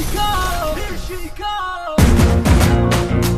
go, here she goes.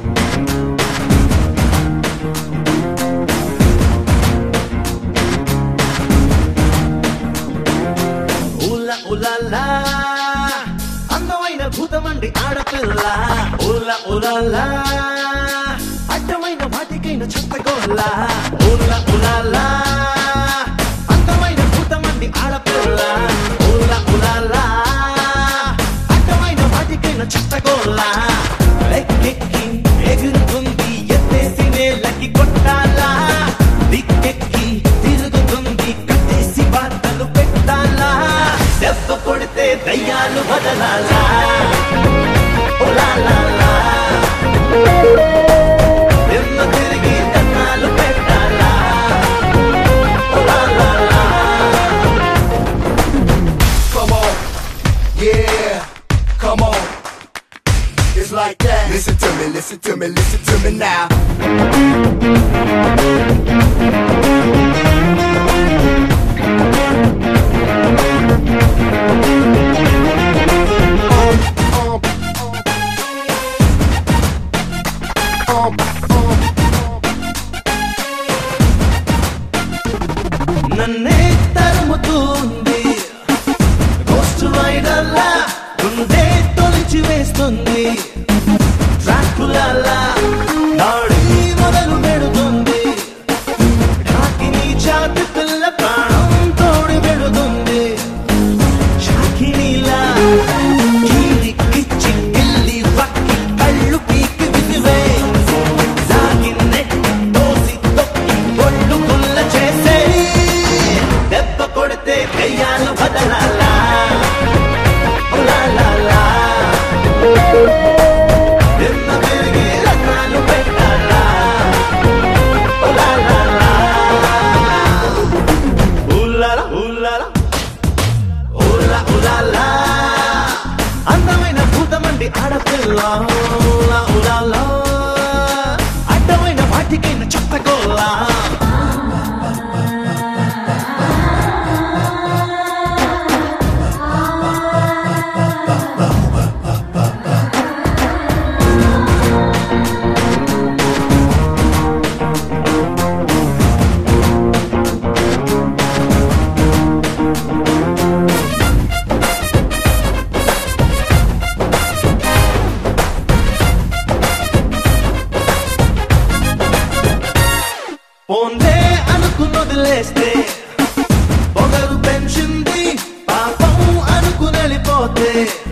ఉల ఉలలా అందమైన భూతమండి ఆడపిల్ల ఉల ఉలలా అడ్డమైన వాటికైన చెత్తగోళ్ళ ఉల ఉలలా అందమైన భూతమండి ఆడపిల్ల ఉల ఉలలా అడ్డమైన వాటికైన చెత్తగోళ్ళ లెక్కెక్కి ఎగురుతుంది ఎత్తేసి నేలకి కొట్టాలా దిక్కెక్కి తిరుగుతుంది కట్టేసి వార్తలు పెట్టాలా దెబ్బ కొడితే దయ్యాలు వదలాలా ఓ లా లా లా. దిమ్మ తిరిగి దన్నాలు పెట్టాలా ఓ లా లా లా. Come on, yeah, come on. It's like that. Listen to me, listen to me, listen to me now. Um, um, um, నన్నే తరుముతుంది గోస్ట్ రైడర్లా గుండె తొలిచి వేస్తుంది ట్రాకులలా దాడి మొదలు పెడుతుంది ఢాకిని చాతి పిల్ల ప్రాణం తోడి పెడుతుంది షాకినీలా కీరికిచ్చి గిల్లి వక్కి కళ్ళు పీకి విసివే లాగి నెట్టి తోసి తొక్కి ఒళ్ళు గుల్ల చేసే దెబ్బ కొడితే దెయ్యాలు బదలాలా ఉలా లా లా. దిమ్మ తిరిగి రత్నాలు పెట్టాలా ఉలా లా లా. ఉల్లాల ఉల్లాల ఉల్లా ఉల్లాలా. అందమైన భూతమండి ఆడపిల్ల ఉల్లా ఉల్లాలా. అడ్డమైన వాటికైన చెత్తగోలా పోందే అనుకుని వదిలేస్తే పొగరు పెంచింది పాపం అనుకుని వెళ్ళిపోతే